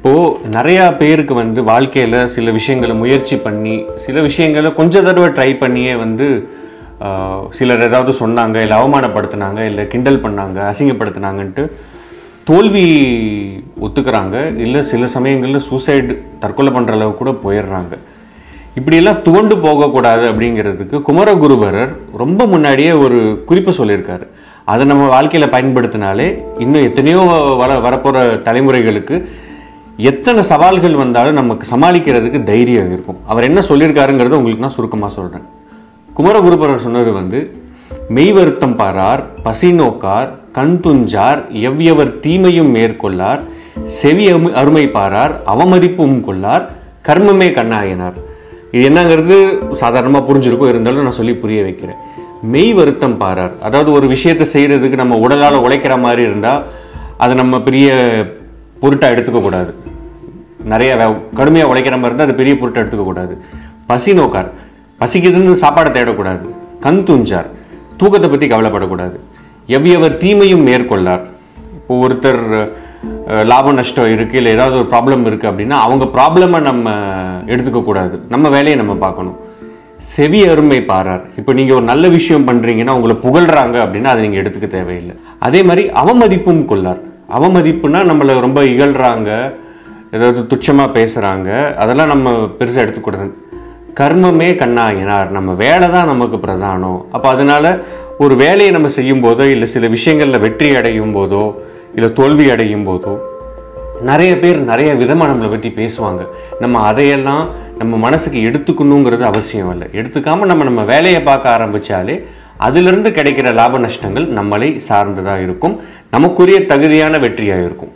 இப்போது நிறையா பேருக்கு வந்து வாழ்க்கையில் சில விஷயங்களை முயற்சி பண்ணி சில விஷயங்களை கொஞ்ச தடவை ட்ரை பண்ணியே வந்து ஆஹ், சிலர் ஏதாவது சொன்னாங்க இல்லை அவமானப்படுத்துனாங்க இல்லை கிண்டல் பண்ணாங்க அசிங்கப்படுத்துனாங்கன்ட்டு தோல்வி ஒத்துக்கிறாங்க இல்லை சில சமயங்களில் சூசைடு தற்கொலை பண்ணுற அளவு கூட போயிடுறாங்க இப்படியெல்லாம் துவண்டு போகக்கூடாது அப்படிங்கிறதுக்கு குமரகுருபரர் ரொம்ப முன்னாடியே ஒரு குறிப்பு சொல்லியிருக்காரு அதை நம்ம வாழ்க்கையில் பயன்படுத்தினாலே இன்னும் எத்தனையோ வர வரப்போகிற தலைமுறைகளுக்கு எத்தனை சவால்கள் வந்தாலும் நமக்கு சமாளிக்கிறதுக்கு தைரியம் இருக்கும் அவர் என்ன சொல்லியிருக்காருங்கிறத உங்களுக்கு நான் சுருக்கமாக சொல்கிறேன் குமரகுருபரர் சொன்னது வந்து மெய் வருத்தம் பாரார் பசி நோக்கார் கண் துஞ்சார் எவ்யவர் தீமையும் மேற்கொள்ளார் செவி அமு- அருமை பாரார் அவமதிப்பும் கொள்ளார் கர்மமே கண்ணாயினார் இது என்னங்கிறது சாதாரணமாக புரிஞ்சிருக்கும் இருந்தாலும் நான் சொல்லி புரிய வைக்கிறேன் மெய் வருத்தம் பாரார் அதாவது ஒரு விஷயத்தை செய்கிறதுக்கு நம்ம உடலால் உழைக்கிற மாதிரி இருந்தால் அதை நம்ம பெரிய பொருட்டாக எடுத்துக்க கூடாது நிறைய கடுமையாக உழைக்கிற மாதிரி இருந்தால் அது பெரிய பொருட்டை எடுத்துக்க கூடாது பசி நோக்கார் பசிக்குதுன்னு சாப்பாடை தேடக்கூடாது கண் துஞ்சார் தூக்கத்தை பற்றி கவலைப்படக்கூடாது எவ்வியவர் தீமையும் மேற்கொள்ளார் இப்போ ஒருத்தர் அஹ், லாப நஷ்டம் இருக்குது இல்லை ஏதாவது ஒரு ப்ராப்ளம் இருக்குது அப்படின்னா அவங்க ப்ராப்ளமை நம்ம எடுத்துக்க கூடாது நம்ம வேலையை நம்ம பார்க்கணும் செவி அருமை பாரார் இப்போ நீங்கள் ஒரு நல்ல விஷயம் பண்ணுறீங்கன்னா உங்களை புகழ்றாங்க அப்படின்னா அதை நீங்கள் எடுத்துக்க தேவையில்லை அதே மாதிரி அவமதிப்பும் கொள்ளார் அவமதிப்புனா நம்மளை ரொம்ப இகழ்றாங்க ஏதாவது துச்சமாக பேசுகிறாங்க அதெல்லாம் நம்ம பெருசாக எடுத்துக்கூடாது கர்மமே கண்ணாயினார் நம்ம வேலை தான் நமக்கு பிரதானம் அப்போ அதனால ஒரு வேலையை நம்ம செய்யும் போதோ இல்லை சில விஷயங்களில் வெற்றி அடையும் போதோ இல்லை தோல்வி அடையும் போதோ நிறைய பேர் நிறைய விதமாக நம்மளை பற்றி பேசுவாங்க நம்ம அதையெல்லாம் நம்ம மனசுக்கு எடுத்துக்கணுங்கிறது அவசியம் இல்லை எடுத்துக்காம நம்ம நம்ம வேலையை பார்க்க ஆரம்பிச்சாலே அதிலிருந்து கிடைக்கிற லாப நஷ்டங்கள் நம்மளை சார்ந்ததாக இருக்கும் நமக்குரிய தகுதியான வெற்றியாக இருக்கும்